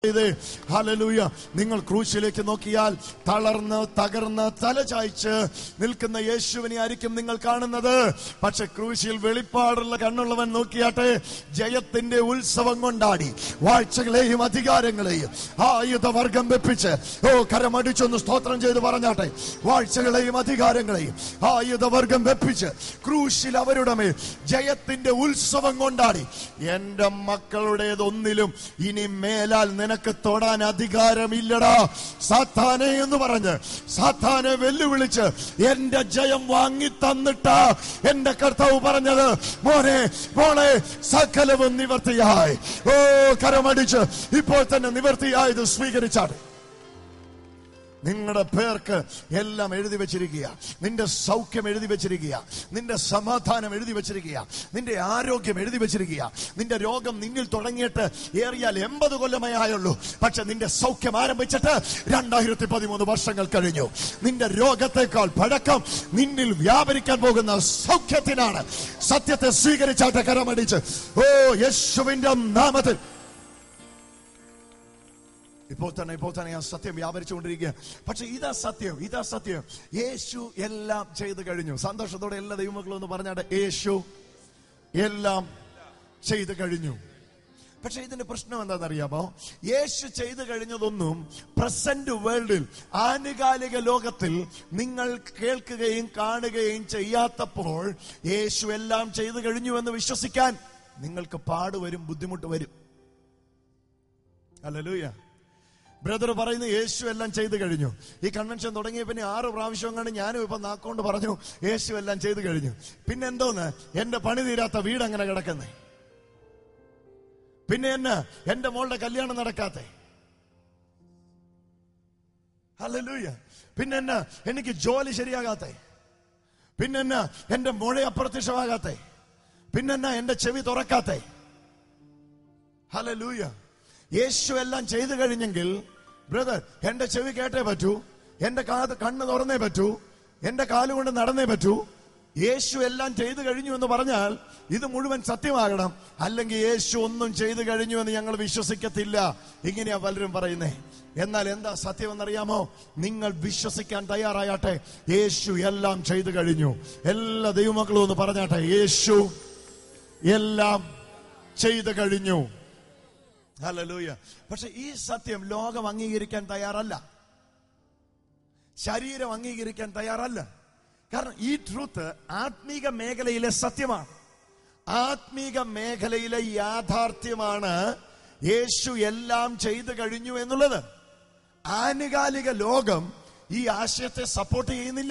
ചെയ്തേ ഹല്ലേലൂയ നിങ്ങൾ ക്രൂശിലേക്ക് നോക്കിയാൽ തളർന്ന് തകർന്ന് തല ചായ്ച്ച് നിൽക്കുന്ന യേശുവിനെ ആയിരിക്കും നിങ്ങൾ കാണുന്നത് പക്ഷെ ക്രൂശിൽ വെളിപ്പാടുള്ള കണ്ണുള്ളവൻ നോക്കിയാട്ടെ ജയത്തിന്റെ ഉത്സവം കൊണ്ടാടി വാഴ്ചകളെയും അധികാരങ്ങളെയും ആയുധവർഗം വെപ്പിച്ച് ഓ കരമടിച്ചൊന്ന് സ്തോത്രം ചെയ്ത് പറഞ്ഞാട്ടെ വാഴ്ചകളെയും അധികാരങ്ങളെയും ആയുധവർഗം വെപ്പിച്ച് ക്രൂശിൽ അവരുടെ മേൽ ജയത്തിന്റെ ഉത്സവം കൊണ്ടാടി എന്റെ മക്കളുടേതൊന്നിലും ഇനി മേലാൽ നിനക്ക് തൊടാൻ അധികാരമില്ലടാ സാത്താനെ എന്ന് പറഞ്ഞ് സാത്താനെ വെല്ലുവിളിച്ച് എന്റെ ജയം വാങ്ങി തന്നിട്ട എന്റെ കർത്താവ് പറഞ്ഞത് മോനെ മോളെ സകലവും നിവർത്തിയായി ഓ കരമടിച്ച് ഇപ്പോൾ തന്നെ നിവർത്തിയായത് സ്വീകരിച്ചാണ് നിങ്ങളുടെ പേർക്ക് എല്ലാം എഴുതി വെച്ചിരിക്കുക നിന്റെ സൗഖ്യം എഴുതി വെച്ചിരിക്കുക നിന്റെ സമാധാനം എഴുതി വെച്ചിരിക്കുക നിന്റെ ആരോഗ്യം എഴുതി വെച്ചിരിക്കുക നിന്റെ രോഗം നിന്നിൽ തുടങ്ങിയിട്ട് ഏറിയാൽ എൺപത് കൊല്ലമേ ആയുള്ളൂ പക്ഷെ നിന്റെ സൗഖ്യം ആരംഭിച്ചിട്ട് രണ്ടായിരത്തി പതിമൂന്ന് വർഷങ്ങൾ കഴിഞ്ഞു നിന്റെ രോഗത്തെക്കാൾ പഴക്കം നിന്നിൽ വ്യാപരിക്കാൻ പോകുന്ന സൗഖ്യത്തിനാണ് സത്യത്തെ സ്വീകരിച്ചാട്ടെ കരമടിച്ച് ഓ യേശുവിന്റെ നാമത്തിൽ ഇപ്പോൾ തന്നെ ഇപ്പോൾ തന്നെ ഞാൻ സത്യം വ്യാപരിച്ചുകൊണ്ടിരിക്കുക പക്ഷെ ഇതാ സത്യം ഇതാ സത്യം യേശു എല്ലാം ചെയ്തു കഴിഞ്ഞു സന്തോഷത്തോടെ എല്ലാ ദൈവമക്കളും ഒന്ന് പറഞ്ഞാട്ടെ യേശു എല്ലാം ചെയ്തു കഴിഞ്ഞു പക്ഷെ ഇതിന്റെ പ്രശ്നം എന്താണെന്നറിയാമോ യേശു ചെയ്തു കഴിഞ്ഞതൊന്നും പ്രസന്റ് വേൾഡിൽ ആനുകാലിക ലോകത്തിൽ നിങ്ങൾ കേൾക്കുകയും കാണുകയും ചെയ്യാത്തപ്പോൾ യേശു എല്ലാം ചെയ്തു കഴിഞ്ഞു എന്ന് വിശ്വസിക്കാൻ നിങ്ങൾക്ക് പാടുവരും ബുദ്ധിമുട്ട് വരും അല്ലലൂയ ബ്രദർ പറയുന്നു യേശു എല്ലാം ചെയ്തു കഴിഞ്ഞു ഈ കൺവെൻഷൻ തുടങ്ങിയ പിന്നെ ആറ് പ്രാവശ്യം കണ്ട് ഞാനും ഇപ്പൊ നാക്കൊണ്ട് പറഞ്ഞു യേശു എല്ലാം ചെയ്തു കഴിഞ്ഞു പിന്നെ എന്തോന്ന് എന്റെ പണി തീരാത്ത വീട് അങ്ങനെ കിടക്കുന്നേ പിന്നെ എന്നാ എന്റെ മോളുടെ കല്യാണം നടക്കാത്തെ ഹല്ലേലൂയ പിന്നെ എന്നാ എനിക്ക് ജോലി ശരിയാകാത്തെ പിന്നെ എന്നാ എന്റെ മുഴ അപ്രത്യക്ഷമാകാത്തെ പിന്നെന്നാ എന്റെ ചെവി തുറക്കാത്തെ ഹല്ലേലൂയ യേശു എല്ലാം ചെയ്തു കഴിഞ്ഞെങ്കിൽ ബ്രദർ എന്റെ ചെവി കേട്ടേ പറ്റൂ എന്റെ കാത് കണ്ണ് തുറന്നേ പറ്റൂ എന്റെ കാലുകൊണ്ട് നടന്നേ പറ്റൂ യേശു എല്ലാം ചെയ്തു കഴിഞ്ഞു എന്ന് പറഞ്ഞാൽ ഇത് മുഴുവൻ സത്യമാകണം അല്ലെങ്കിൽ യേശു ഒന്നും ചെയ്തു കഴിഞ്ഞു എന്ന് ഞങ്ങൾ വിശ്വസിക്കത്തില്ല ഇങ്ങനെയാ പലരും പറയുന്നേ എന്നാൽ എന്താ സത്യം എന്നറിയാമോ നിങ്ങൾ വിശ്വസിക്കാൻ തയ്യാറായാട്ടെ യേശു എല്ലാം ചെയ്തു കഴിഞ്ഞു എല്ലാ ദൈവമക്കളും ഒന്ന് പറഞ്ഞാട്ടെ യേശു എല്ലാം ചെയ്തു കഴിഞ്ഞു ഹല്ലേലൂയ പക്ഷെ ഈ സത്യം ലോകം അംഗീകരിക്കാൻ തയ്യാറല്ല ശരീരം അംഗീകരിക്കാൻ തയ്യാറല്ല കാരണം ഈ ട്രൂത്ത് ആത്മീക മേഖലയിലെ സത്യമാണ് ആത്മീക മേഖലയിലെ യാഥാർത്ഥ്യമാണ് യേശു എല്ലാം ചെയ്തു കഴിഞ്ഞു എന്നുള്ളത് ആനുകാലിക ലോകം ഈ ആശയത്തെ സപ്പോർട്ട് ചെയ്യുന്നില്ല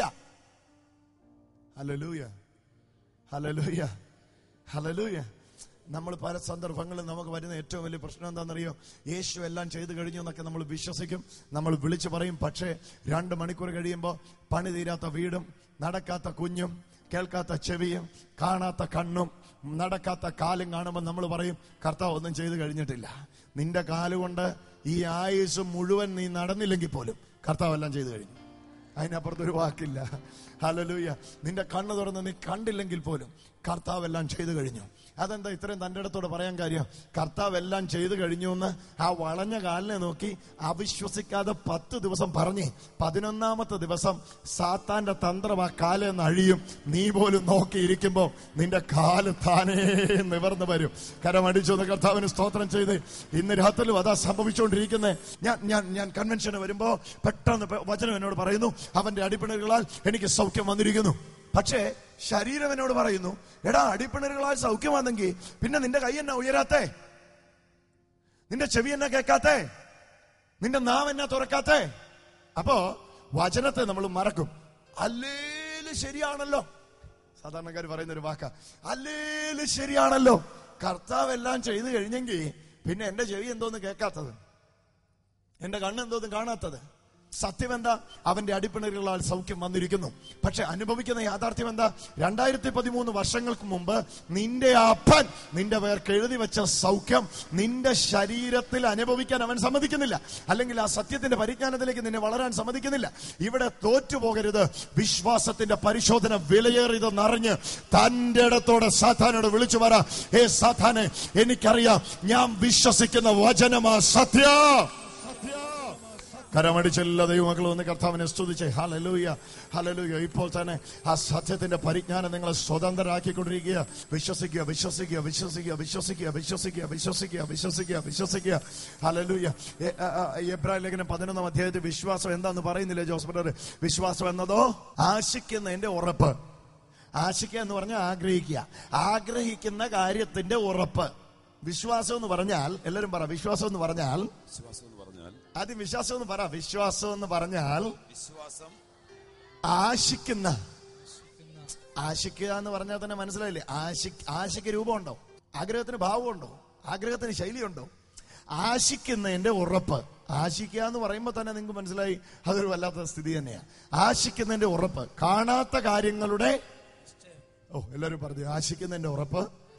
ഹലലൂയ ഹലലൂയ ഹലലൂയ നമ്മൾ പല സന്ദർഭങ്ങളിലും നമുക്ക് വരുന്ന ഏറ്റവും വലിയ പ്രശ്നം എന്താണെന്നറിയോ യേശു എല്ലാം ചെയ്തു കഴിഞ്ഞു എന്നൊക്കെ നമ്മൾ വിശ്വസിക്കും നമ്മൾ വിളിച്ചു പറയും പക്ഷേ രണ്ട് മണിക്കൂർ കഴിയുമ്പോൾ പണി തീരാത്ത വീടും നടക്കാത്ത കുഞ്ഞും കേൾക്കാത്ത ചെവിയും കാണാത്ത കണ്ണും നടക്കാത്ത കാലും കാണുമ്പോൾ നമ്മൾ പറയും കർത്താവ് ഒന്നും ചെയ്തു കഴിഞ്ഞിട്ടില്ല നിന്റെ കാലുകൊണ്ട് ഈ ആയുസ് മുഴുവൻ നീ നടന്നില്ലെങ്കിൽ പോലും കർത്താവ് എല്ലാം ചെയ്തു കഴിഞ്ഞു അതിനപ്പുറത്തൊരു വാക്കില്ല ഹലലൂയ നിന്റെ കണ്ണ് തുറന്ന് നീ കണ്ടില്ലെങ്കിൽ പോലും കർത്താവ് എല്ലാം ചെയ്തു കഴിഞ്ഞു അതെന്താ ഇത്രയും തൻ്റെ അടുത്തോട് പറയാൻ കാര്യം കർത്താവ് എല്ലാം ചെയ്തു കഴിഞ്ഞു എന്ന് ആ വളഞ്ഞ കാലിനെ നോക്കി അവിശ്വസിക്കാതെ പത്ത് ദിവസം പറഞ്ഞ് പതിനൊന്നാമത്തെ ദിവസം സാത്താന്റെ തന്ത്രം ആ കാലെന്ന് അഴിയും നീ പോലും നോക്കിയിരിക്കുമ്പോൾ നിന്റെ കാല് താനേ നിവർന്നു വരും കരമടിച്ചൊന്ന് കർത്താവിന് സ്തോത്രം ചെയ്ത് ഇന്ന് രാത്രിയിലും അതാ സംഭവിച്ചുകൊണ്ടിരിക്കുന്നത് ഞാൻ ഞാൻ ഞാൻ കൺവെൻഷന് വരുമ്പോ പെട്ടെന്ന് പെ- വചനം എന്നോട് പറയുന്നു അവന്റെ അടിപ്പിണറുകളാൽ എനിക്ക് സൗഖ്യം വന്നിരിക്കുന്നു പക്ഷേ ശരീരം എന്നോട് പറയുന്നു എടാ അടിപ്പിണറുകളാൽ സൗഖ്യം വന്നെങ്കിൽ പിന്നെ നിന്റെ കൈ എന്നാ ഉയരാത്തേ നിന്റെ ചെവി എന്നാ കേൾക്കാത്തേ നിന്റെ നാവ് എന്നാ തുറക്കാത്തേ അപ്പോ വചനത്തെ നമ്മൾ മറക്കും അല്ലേല് ശരിയാണല്ലോ സാധാരണക്കാർ പറയുന്ന ഒരു വാക്ക അല്ലേല് ശരിയാണല്ലോ കർത്താവ് എല്ലാം ചെയ്തു കഴിഞ്ഞെങ്കിൽ പിന്നെ എന്റെ ചെവി എന്തോന്ന് കേൾക്കാത്തത് എന്റെ കണ്ണ് എന്തോന്നും കാണാത്തത് സത്യം എന്താ അവന്റെ അടിപ്പിണറുകളാൽ സൗഖ്യം വന്നിരിക്കുന്നു പക്ഷെ അനുഭവിക്കുന്ന യാഥാർത്ഥ്യം എന്താ രണ്ടായിരത്തി പതിമൂന്ന് വർഷങ്ങൾക്ക് മുമ്പ് നിന്റെ അപ്പൻ നിന്റെ പേർക്ക് എഴുതി വെച്ച സൗഖ്യം നിന്റെ ശരീരത്തിൽ അനുഭവിക്കാൻ അവൻ സമ്മതിക്കുന്നില്ല അല്ലെങ്കിൽ ആ സത്യത്തിന്റെ പരിജ്ഞാനത്തിലേക്ക് നിന്നെ വളരാൻ സമ്മതിക്കുന്നില്ല ഇവിടെ തോറ്റുപോകരുത് വിശ്വാസത്തിന്റെ പരിശോധന വിലയേറിയതെന്നറിഞ്ഞ് തന്റെ ഇടത്തോടെ സാധാനോട് വിളിച്ചു പറ ഏ സാധാനെ എനിക്കറിയാം ഞാൻ വിശ്വസിക്കുന്ന വചനമാ സത്യ കരമടിച്ച എല്ലാ ദൈവമക്കളും ഒന്ന് കർത്താവിനെ സ്തുതിച്ചേ ഹലലൂയ ഹലലൂയ ഇപ്പോൾ തന്നെ ആ സത്യത്തിന്റെ പരിജ്ഞാനം നിങ്ങളെ സ്വതന്ത്രരാക്കിക്കൊണ്ടിരിക്കുക വിശ്വസിക്കുക വിശ്വസിക്കുക വിശ്വസിക്കുക വിശ്വസിക്കുക വിശ്വസിക്കുക വിശ്വസിക്കുക വിശ്വസിക്കുക വിശ്വസിക്കുക ഹലലൂയ എബ്രാഹിം ലേഖനം പതിനൊന്നാം അധ്യായത്തിൽ വിശ്വാസം എന്താന്ന് പറയുന്നില്ലേ ജോസ് ബ്രദർ വിശ്വാസം എന്നതോ ആശിക്കുന്നതിന്റെ ഉറപ്പ് ആശിക്കുക എന്ന് പറഞ്ഞാൽ ആഗ്രഹിക്കുക ആഗ്രഹിക്കുന്ന കാര്യത്തിന്റെ ഉറപ്പ് വിശ്വാസം എന്ന് പറഞ്ഞാൽ എല്ലാവരും പറ വിശ്വാസം എന്ന് പറഞ്ഞാൽ വിശ്വാസം എന്ന് പറഞ്ഞാൽ ആദ്യം വിശ്വാസം എന്ന് പറ വിശ്വാസം എന്ന് പറഞ്ഞാൽ വിശ്വാസം ആശിക്കുന്ന ആശിക്കുക എന്ന് പറഞ്ഞാൽ തന്നെ മനസ്സിലായില്ലേ ആശി ആശയ്ക്ക് രൂപമുണ്ടോ ആഗ്രഹത്തിന് ഭാവമുണ്ടോ ആഗ്രഹത്തിന് ശൈലിയുണ്ടോ ആശിക്കുന്നതിന്റെ ഉറപ്പ് ആശിക്കുക എന്ന് പറയുമ്പോൾ തന്നെ നിങ്ങൾക്ക് മനസ്സിലായി അതൊരു വല്ലാത്ത സ്ഥിതി തന്നെയാണ് ആശിക്കുന്നതിന്റെ ഉറപ്പ് കാണാത്ത കാര്യങ്ങളുടെ ഓ എല്ലാവരും പറഞ്ഞു ആശിക്കുന്നതിന്റെ ഉറപ്പ്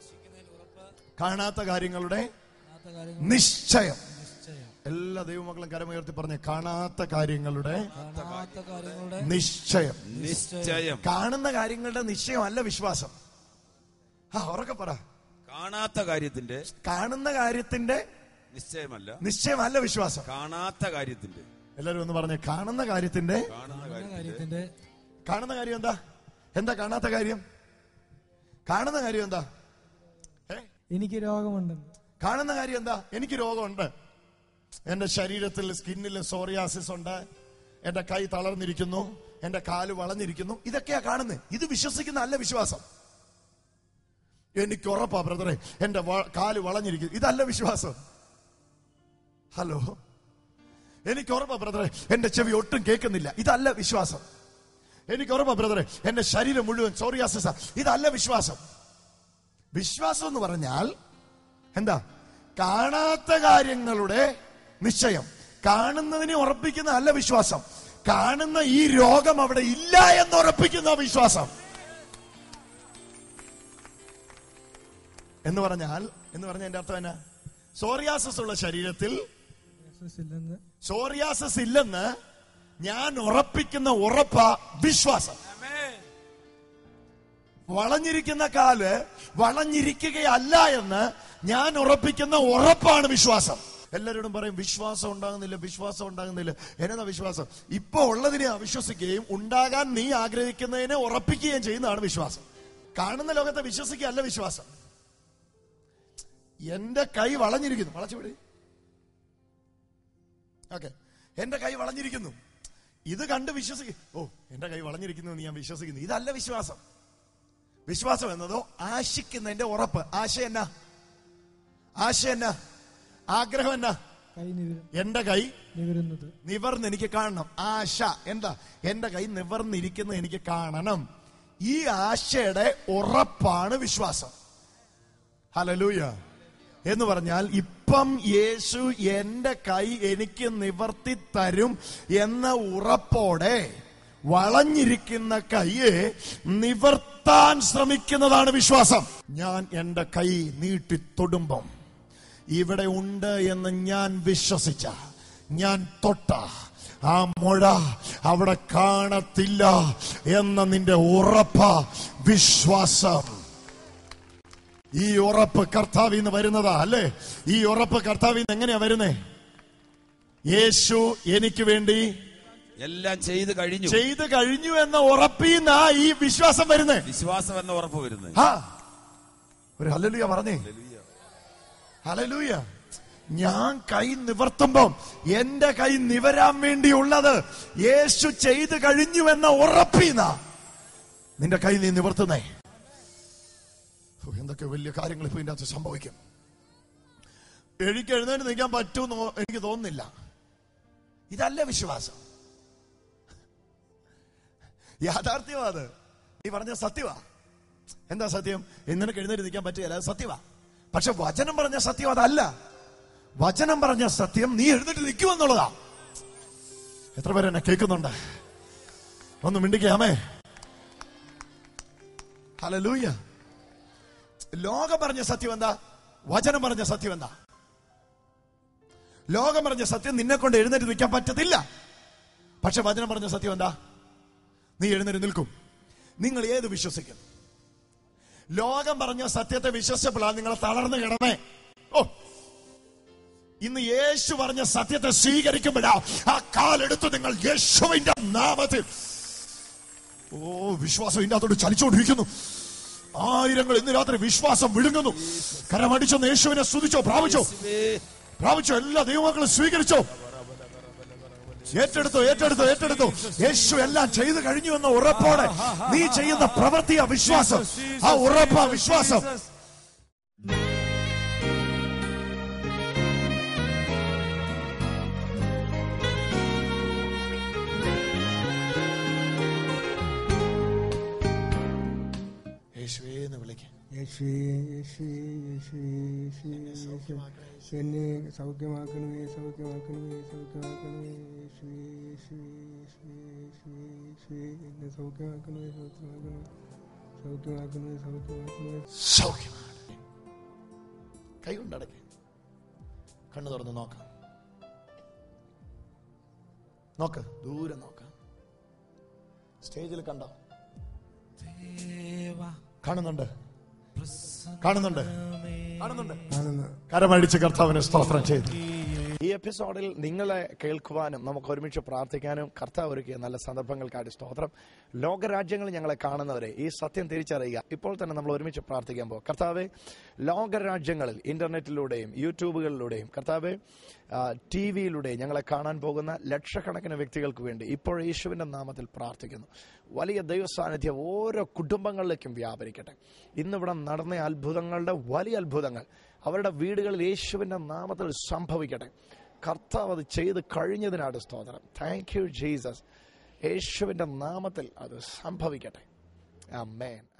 കാണാത്ത കാര്യങ്ങളുടെ കാണാത്ത കാര്യങ്ങൾ നിശ്ചയം നിശ്ചയം എല്ലാ ദൈവമക്കളും കരമുയർത്തി പറഞ്ഞ് കാണാത്ത കാര്യങ്ങളുടെ കാണാത്ത കാര്യങ്ങളുടെ നിശ്ചയം നിശ്ചയം കാണുന്ന കാര്യങ്ങളുടെ നിശ്ചയമല്ല വിശ്വാസം ആ ഉറക്കെ പറ കാണാത്ത കാര്യത്തിന്റെ കാണുന്ന കാര്യത്തിന്റെ നിശ്ചയമല്ല നിശ്ചയമല്ല വിശ്വാസം കാണാത്ത കാര്യത്തിന്റെ എല്ലാവരും ഒന്ന് പറഞ്ഞേ കാണുന്ന കാര്യത്തിന്റെ കാണുന്ന കാണുന്ന കാര്യത്തിന്റെ കാര്യത്തിന്റെ കാണുന്ന കാര്യം എന്താ എന്താ കാണാത്ത കാര്യം കാണുന്ന കാര്യം എന്താ ഏ എനിക്ക് രോഗമുണ്ടെന്ന് കാണുന്ന കാര്യം എന്താ എനിക്ക് രോഗമുണ്ട് എന്റെ ശരീരത്തിൽ സ്കിന്നിൽ സോറിയാസിസ് ഉണ്ട് എന്റെ കൈ തളർന്നിരിക്കുന്നു എന്റെ കാല് വളഞ്ഞിരിക്കുന്നു ഇതൊക്കെയാ കാണുന്നത് ഇത് വിശ്വസിക്കുന്ന അല്ല വിശ്വാസം എനിക്ക് ഉറപ്പാ ബ്രദറെ എന്റെ വ- കാല് വളഞ്ഞിരിക്കുന്നു ഇതല്ല വിശ്വാസം ഹലോ എനിക്ക് ഉറപ്പാ ബ്രദറെ എന്റെ ചെവി ഒട്ടും കേൾക്കുന്നില്ല ഇതല്ല വിശ്വാസം എനിക്ക് ഉറപ്പാ ബ്രദറെ എന്റെ ശരീരം മുഴുവൻ സോറിയാസിസ് ഇതല്ല വിശ്വാസം വിശ്വാസം എന്ന് പറഞ്ഞാൽ എന്താ കാണാത്ത കാര്യങ്ങളുടെ നിശ്ചയം കാണുന്നതിനെ ഉറപ്പിക്കുന്ന അല്ല വിശ്വാസം കാണുന്ന ഈ രോഗം അവിടെ ഇല്ല എന്ന് ഉറപ്പിക്കുന്ന വിശ്വാസം എന്ന് പറഞ്ഞാൽ എന്ന് പറഞ്ഞ എന്റെ അർത്ഥം എന്നാ സോറിയാസിസ് ഉള്ള ശരീരത്തിൽ ഇല്ലെന്ന് സോറിയാസിസ് ഇല്ലെന്ന് ഞാൻ ഉറപ്പിക്കുന്ന ഉറപ്പ വിശ്വാസം വളഞ്ഞിരിക്കുന്ന കാല് വളഞ്ഞിരിക്കുകയല്ല എന്ന് ഞാൻ ഉറപ്പിക്കുന്ന ഉറപ്പാണ് വിശ്വാസം എല്ലാവരോടും പറയും വിശ്വാസം ഉണ്ടാകുന്നില്ല വിശ്വാസം ഉണ്ടാകുന്നില്ല എന്നതാ വിശ്വാസം ഇപ്പൊ ഉള്ളതിനെ അവിശ്വസിക്കുകയും ഉണ്ടാകാൻ നീ ആഗ്രഹിക്കുന്നതിനെ ഉറപ്പിക്കുകയും ചെയ്യുന്നതാണ് വിശ്വാസം കാണുന്ന ലോകത്തെ വിശ്വസിക്കുകയല്ല വിശ്വാസം എന്റെ കൈ വളഞ്ഞിരിക്കുന്നു വളച്ചുവിടി ഓക്കെ എന്റെ കൈ വളഞ്ഞിരിക്കുന്നു ഇത് കണ്ട് വിശ്വസിക്കും ഓ എന്റെ കൈ വളഞ്ഞിരിക്കുന്നു എന്ന് ഞാൻ വിശ്വസിക്കുന്നു ഇതല്ല വിശ്വാസം വിശ്വാസം എന്നതോ ആശിക്കുന്നതിന്റെ ഉറപ്പ് ആശ എന്നാ ആശ എന്നാ ആഗ്രഹം എന്നാ കൈ നിവരും എന്റെ കൈ നിവരുന്നത് നിവർന്ന് എനിക്ക് കാണണം ആശ എന്താ എന്റെ കൈ നിവർന്നിരിക്കുന്ന എനിക്ക് കാണണം ഈ ആശയുടെ ഉറപ്പാണ് വിശ്വാസം ഹലലൂയ എന്ന് പറഞ്ഞാൽ ഇപ്പം യേശു എന്റെ കൈ എനിക്ക് നിവർത്തി തരും എന്ന ഉറപ്പോടെ വളഞ്ഞിരിക്കുന്ന കൈയെ നിവർത്താൻ ശ്രമിക്കുന്നതാണ് വിശ്വാസം ഞാൻ എന്റെ കൈ നീട്ടി തൊടുമ്പം ഇവിടെ ഉണ്ട് എന്ന് ഞാൻ വിശ്വസിച്ച ഞാൻ തൊട്ട ആ മുഴ അവിടെ കാണത്തില്ല എന്ന നിന്റെ ഉറപ്പ വിശ്വാസം ഈ ഉറപ്പ് കർത്താവിൽ നിന്ന് വരുന്നതാ അല്ലേ ഈ ഉറപ്പ് കർത്താവിൽ നിന്ന് എങ്ങനെയാ വരുന്നേ യേശു എനിക്ക് വേണ്ടി എല്ലാം ചെയ്ത് കഴിഞ്ഞു ചെയ്തു കഴിഞ്ഞു എന്ന ഉറപ്പിന്നാ ഈ വിശ്വാസം വരുന്നേ വിശ്വാസം എന്ന ഉറപ്പ് വരുന്നത് ആ ഒരു ഹലലുയ പറഞ്ഞേ ഹലലൂയ ഞാൻ കൈ നിവർത്തുമ്പം എന്റെ കൈ നിവരാൻ വേണ്ടിയുള്ളത് യേശു ചെയ്തു കഴിഞ്ഞു എന്ന ഉറപ്പീന്ന നിന്റെ കൈ നീ നിവർത്തുന്നേ ഓ, എന്തൊക്കെ വലിയ കാര്യങ്ങൾ ഇപ്പൊ ഇതിന്റെ അകത്ത് സംഭവിക്കും എനിക്ക് എഴുന്നേറ്റ് നിൽക്കാൻ പറ്റുമെന്ന് എനിക്ക് തോന്നുന്നില്ല ഇതല്ല വിശ്വാസം യാഥാർത്ഥ്യമാ അത് നീ പറഞ്ഞ സത്യമാ എന്താ സത്യം ഇന്നലെ എഴുന്നേറ്റ് നിൽക്കാൻ പറ്റുകയില്ല അത് സത്യമാ പക്ഷെ വചനം പറഞ്ഞ സത്യം അതല്ല വചനം പറഞ്ഞ സത്യം നീ എഴുന്നേറ്റ് നിൽക്കുമെന്നുള്ളതാ എത്ര പേര് എന്നെ കേൾക്കുന്നുണ്ട് ഒന്ന് മിണ്ടിക്കാമേ ഹലലൂയ ലോകം പറഞ്ഞ സത്യം എന്താ വചനം പറഞ്ഞ സത്യം എന്താ ലോകം പറഞ്ഞ സത്യം നിന്നെ കൊണ്ട് എഴുന്നേറ്റ് നിൽക്കാൻ പറ്റത്തില്ല പക്ഷെ വചനം പറഞ്ഞ സത്യം എന്താ നീ എഴുന്നേറ്റ് നിൽക്കും നിങ്ങൾ ഏത് വിശ്വസിക്കും ലോകം പറഞ്ഞ സത്യത്തെ വിശ്വസിച്ചപ്പോഴാണ് നിങ്ങളെ തളർന്നു കിടന്നേ ഓ ഇന്ന് യേശു പറഞ്ഞ സത്യത്തെ സ്വീകരിക്കുമ്പോഴാ ആ കാലെടുത്ത് നിങ്ങൾ യേശുവിന്റെ നാമത്തിൽ ഓ വിശ്വാസം ഇതിന്റെ അകത്തോട്ട് ചലിച്ചുകൊണ്ടിരിക്കുന്നു ആയിരങ്ങൾ ഇന്ന് രാത്രി വിശ്വാസം വിഴുങ്ങുന്നു കരമടിച്ചൊന്ന് യേശുവിനെ സ്തുതിച്ചോ പ്രാപിച്ചോ പ്രാപിച്ചോ എല്ലാ ദൈവമക്കളും സ്വീകരിച്ചോ ഏറ്റെടുത്തോ ഏറ്റെടുത്തോ ഏറ്റെടുത്തോ യേശു എല്ലാം ചെയ്തു കഴിഞ്ഞു എന്ന ഉറപ്പോടെ നീ ചെയ്യുന്ന പ്രവൃത്തിയ വിശ്വാസം ആ ഉറപ്പാ വിശ്വാസം യേശുവേ എന്ന് വിളിക്കാം യേശുവേ, യേശുവേ, യേശുവേ, യേശുവേ, യേശുവേ. എന്നെ സൗഖ്യമാക്കണമേ സൗഖ്യമാക്കണമേ സൗഖ്യമാക്കണമേ യേശുവേ, യേശുവേ, യേശുവേ, യേശുവേ, യേശുവേ. എന്നെ സൗഖ്യമാക്കണമേ സൗഖ്യമാക്കണമേ സൗഖ്യമാക്കണമേ സൗഖ്യമാക്കണമേ സൗഖ്യമാണ് കൈ കൊണ്ടടക്കെ കണ്ണു തുറന്ന് നോക്കാം നോക്ക് ദൂരെ നോക്കാം സ്റ്റേജിൽ കണ്ടോ കാണുന്നുണ്ട് കാണുന്നുണ്ട് കാണുന്നുണ്ട് കാണുന്ന കരമടിച്ച് കർത്താവിനെ സ്തോത്രം ചെയ്തു ഈ എപ്പിസോഡിൽ നിങ്ങളെ കേൾക്കുവാനും നമുക്ക് ഒരുമിച്ച് പ്രാർത്ഥിക്കാനും കർത്താവ് ഒരുക്കിയ നല്ല സന്ദർഭങ്ങൾക്കായിട്ട് സ്തോത്രം ലോകരാജ്യങ്ങൾ ഞങ്ങളെ കാണുന്നവരെ ഈ സത്യം തിരിച്ചറിയുക ഇപ്പോൾ തന്നെ നമ്മൾ ഒരുമിച്ച് പ്രാർത്ഥിക്കാൻ പോകും കർത്താവെ ലോകരാജ്യങ്ങളിൽ ഇന്റർനെറ്റിലൂടെയും യൂട്യൂബുകളിലൂടെയും കർത്താവെ ടി വിയിലൂടെയും ഞങ്ങളെ കാണാൻ പോകുന്ന ലക്ഷക്കണക്കിന് വ്യക്തികൾക്ക് വേണ്ടി ഇപ്പോൾ യേശുവിന്റെ നാമത്തിൽ പ്രാർത്ഥിക്കുന്നു വലിയ ദൈവസാന്നിധ്യം ഓരോ കുടുംബങ്ങളിലേക്കും വ്യാപരിക്കട്ടെ ഇന്നിവിടെ നടന്ന അത്ഭുതങ്ങളുടെ വലിയ അത്ഭുതങ്ങൾ അവരുടെ വീടുകളിൽ യേശുവിന്റെ നാമത്തിൽ സംഭവിക്കട്ടെ കർത്താവ് അത് ചെയ്ത് കഴിഞ്ഞതിനാണ് സ്തോത്രം താങ്ക് യു ജീസസ് യേശുവിന്റെ നാമത്തിൽ അത് സംഭവിക്കട്ടെ അമ്മേൻ